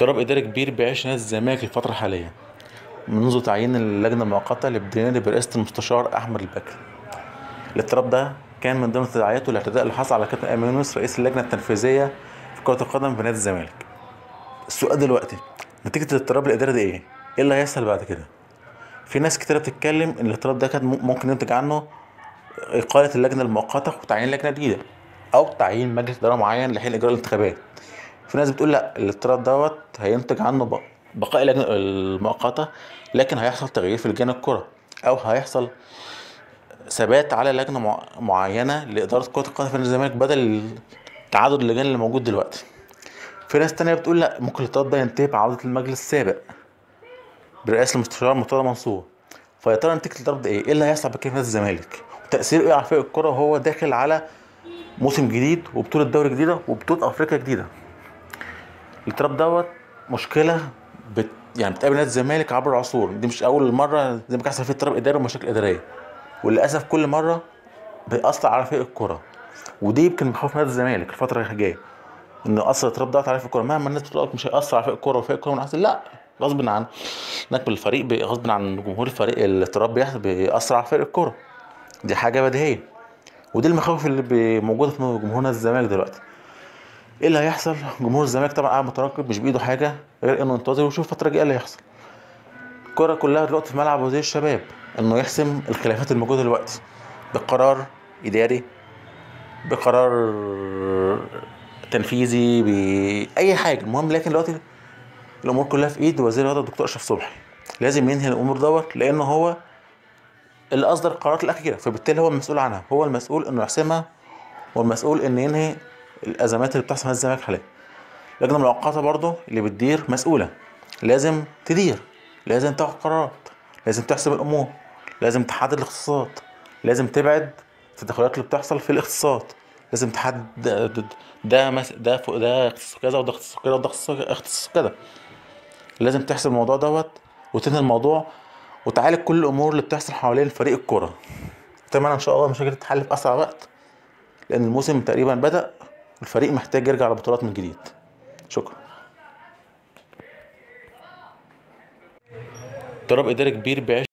اضطراب إداري كبير بيعيش نادي الزمالك الفترة الحالية منذ تعيين اللجنة المؤقتة للنادي برئاسة المستشار أحمد البكري الاضطراب ده كان من ضمن تداعياته الاعتداء اللي حصل على كابتن أيمن يونس رئيس اللجنة التنفيذية في كرة القدم في نادي الزمالك السؤال دلوقتي نتيجة الاضطراب الإداري ده إيه؟ إيه اللي هيحصل بعد كده؟ في ناس كتيرة بتتكلم إن الاضطراب ده كان ممكن ينتج عنه إقالة اللجنة المؤقتة وتعيين لجنة جديدة أو تعيين مجلس إدارة معين لحين إجراء الانتخابات في ناس بتقول لا الاضطراب دوت هينتج عنه بقاء اللجنة المؤقتة لكن هيحصل تغيير في لجان الكرة أو هيحصل ثبات على لجنة معينة لإدارة كرة القدم في الزمالك بدل تعدد اللجان اللي موجود دلوقتي في ناس تانية بتقول لا ممكن الاضطراب ده ينتهي بعودة المجلس السابق برئاسة المستشار مرتضى منصور فيا ترى نتيجة الاضطراب ده ايه؟ ايه اللي هيحصل بكيف نادي الزمالك؟ وتأثيره ايه على فريق الكرة وهو داخل على موسم جديد وبطولة دوري جديدة وبطولة أفريقيا جديدة الاضطراب دوت مشكلة بت يعني بتقابل نادي الزمالك عبر العصور دي مش أول مرة زي ما بيحصل فيه اضطراب إداري ومشاكل إدارية وللأسف كل مرة بيأثر على فريق الكرة ودي يمكن مخاوف نادي الزمالك الفترة اللي جاية إن أثر الاضطراب دوت على فريق الكرة مهما الناس بتقول مش هيأثر على فريق الكرة وفريق الكرة من أحسن لا غصب عن نقل الفريق غصب عن جمهور الفريق الاضطراب بيحصل بيأثر على فريق الكرة دي حاجة بديهية ودي المخاوف اللي موجودة في جمهور نادي الزمالك دلوقتي ايه اللي هيحصل جمهور الزمالك طبعا قاعد مترقب مش بايده حاجه غير انه ينتظر ويشوف الفتره الجايه اللي هيحصل الكره كلها دلوقتي في ملعب وزير الشباب انه يحسم الخلافات الموجوده دلوقتي بقرار اداري بقرار تنفيذي باي حاجه المهم لكن دلوقتي الامور كلها في ايد وزير الرياضه الدكتور اشرف صبحي لازم ينهي الامور دوت لانه هو اللي اصدر القرارات الاخيره فبالتالي هو المسؤول عنها هو المسؤول انه يحسمها والمسؤول انه ينهي الازمات اللي بتحصل في الزمالك حاليا اللجنه المؤقته برضه اللي بتدير مسؤوله لازم تدير لازم تاخد قرارات لازم تحسب الامور لازم تحدد الاختصاصات لازم تبعد التدخلات اللي بتحصل في الاختصاصات لازم تحدد ده مس... ده فوق ده اختصاص كذا وده اختصاص كذا وده اختصاص كذا لازم تحسب الموضوع دوت وتنهي الموضوع وتعالج كل الامور اللي بتحصل حوالين فريق الكوره اتمنى ان شاء الله المشاكل تتحل في اسرع وقت لان الموسم تقريبا بدا الفريق محتاج يرجع لبطولات من جديد شكرا اضطراب اداري كبير بيعيش